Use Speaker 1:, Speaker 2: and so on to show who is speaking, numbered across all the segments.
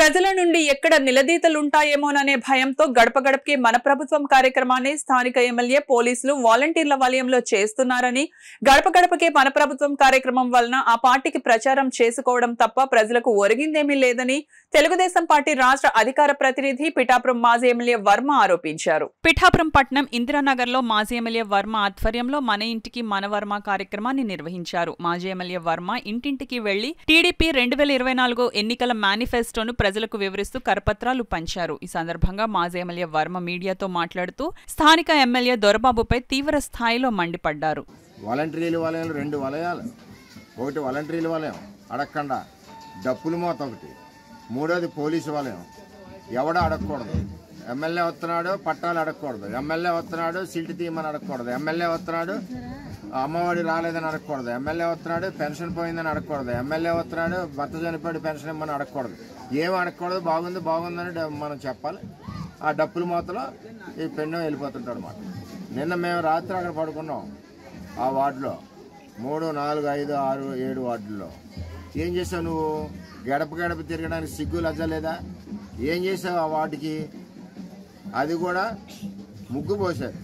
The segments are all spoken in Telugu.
Speaker 1: ప్రజల నుండి ఎక్కడ నిలదీతలుంటాయేమోననే భయంతో గడప గడపకి మన ప్రభుత్వం కార్యక్రమాన్ని స్థానిక ఎమ్మెల్యే పోలీసులు వాలంటీర్ల వలయంలో చేస్తున్నారని గడప గడపకి మన ప్రభుత్వం కార్యక్రమం వలన ఆ పార్టీకి ప్రచారం చేసుకోవడం తప్ప ప్రజలకు ఒరిగిందేమీ లేదని తెలుగుదేశం పార్టీ రాష్ట్ర అధికార ప్రతినిధి పిఠాపురం మాజీ ఎమ్మెల్యే వర్మ ఆరోపించారు పిఠాపురం పట్నం ఇందిరానగర్ లో మాజీ ఎమ్మెల్యే వర్మ ఆధ్వర్యంలో మన ఇంటికి మన వర్మ కార్యక్రమాన్ని నిర్వహించారు మాజీ ఎమ్మెల్యే వర్మ ఇంటింటికి వెళ్లి టీడీపీ రెండు వేల ఇరవై నాలుగు ఎన్నికల మేనిఫెస్టోను ప్రజలకు వివరిస్తూ కరపత్రాలు పంచారు ఈ సందర్భంగా మాజీ ఎమ్మెల్యే వర్మ మీడియాతో మాట్లాడుతూ స్థానిక ఎమ్మెల్యే దొరబాబుపై తీవ్ర స్థాయిలో మండిపడ్డారు
Speaker 2: వాలంటీర్ల వలయాలు రెండు వలయాలు ఒకటి వాలంటీర్ల వలయం అడగకుండా డప్పుల మూత ఒకటి మూడోది పోలీసు వలయం ఎవడ అడగకూడదు ఎమ్మెల్యే వస్తున్నాడు పట్టాలు అడగకూడదు ఎమ్మెల్యే వస్తున్నాడు సీటు తీయమని అడగకూడదు ఎమ్మెల్యే వస్తున్నాడు అమ్మఒడి రాలేదని అడగకూడదు ఎమ్మెల్యే వస్తున్నాడు పెన్షన్ పోయిందని అడగకూడదు ఎమ్మెల్యే వస్తున్నాడు భర్త చనిపోయాడు పెన్షన్ ఇమ్మని అడగకూడదు ఏం అడగకూడదు బాగుంది బాగుందని డ- మనం చెప్పాలి ఆ డప్పుల మూతలో ఈ పెన్ను వెళ్ళిపోతుంటాడు అనమాట నిన్న మేము రాత్రి అక్కడ పడుకున్నాం ఆ వార్డులో మూడు నాలుగు ఐదు ఆరు ఏడు వార్డుల్లో ఏం చేసావు నువ్వు గడప గడప తిరగడానికి సిగ్గు లజ్జ లేదా ఏం చేసావు ఆ వార్డుకి అది కూడా ముగ్గు పోసారు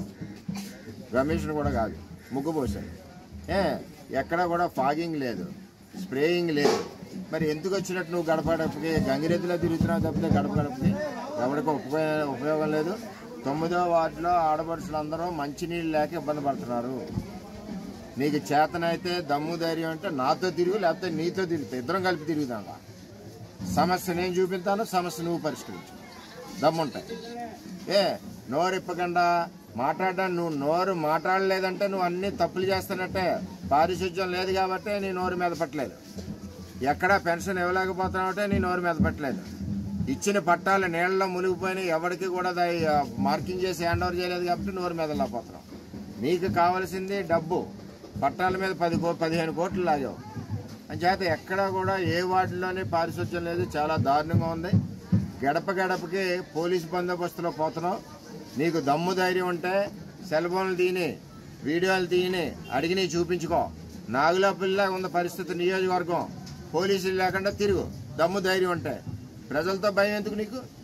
Speaker 2: కమిషన్ కూడా కాదు ముగ్గు పోసారు ఏ ఎక్కడ కూడా ఫాగింగ్ లేదు స్ప్రేయింగ్ లేదు మరి ఎందుకు వచ్చినట్టు నువ్వు గడప గడపకి గంగిరెద్దులో తిరుగుతున్నావు తప్పితే గడప గడపకి ఎవరికి ఉపయోగ ఉపయోగం లేదు తొమ్మిదో వార్డులో ఆడపడుచులందరూ మంచినీళ్ళు లేక ఇబ్బంది పడుతున్నారు నీకు చేతనైతే దమ్ము ధైర్యం అంటే నాతో తిరుగు లేకపోతే నీతో తిరుగుతా ఇద్దరం కలిపి తిరుగుదాం సమస్య నేను చూపిస్తాను సమస్య నువ్వు పరిష్కరించు దమ్ముంటాయి ఏ నోరు ఇప్పకుండా మాట్లాడడానికి నువ్వు నోరు మాట్లాడలేదంటే నువ్వు అన్ని తప్పులు చేస్తున్నట్టే పారిశుధ్యం లేదు కాబట్టి నీ నోరు మీద పట్టలేదు ఎక్కడా పెన్షన్ ఇవ్వలేకపోతున్నావంటే నీ నోరు మీద పట్టలేదు ఇచ్చిన పట్టాలు నీళ్ళలో మునిగిపోయిన ఎవరికి కూడా దాన్ని, ఆ, మార్కింగ్ చేసి హ్యాండ్ ఓవర్ చేయలేదు కాబట్టి నోరు మీద లేకపోతున్నావు నీకు కావాల్సింది డబ్బు పట్టాల మీద పది కో పదిహేను కోట్లు లాగావు అంచేత ఎక్కడా కూడా ఏ వార్డులోనే పారిశుధ్యం లేదు చాలా దారుణంగా ఉంది గడప గడపకి పోలీసు బందోబస్తులో పోతున్నావు నీకు దమ్ము ధైర్యం ఉంటే సెల్ ఫోన్లు తీని వీడియోలు తీని అడిగి చూపించుకో నాగులో పిల్ల ఉన్న పరిస్థితి నియోజకవర్గం పోలీసులు లేకుండా తిరుగు దమ్ము ధైర్యం ఉంటే ప్రజలతో భయం ఎందుకు నీకు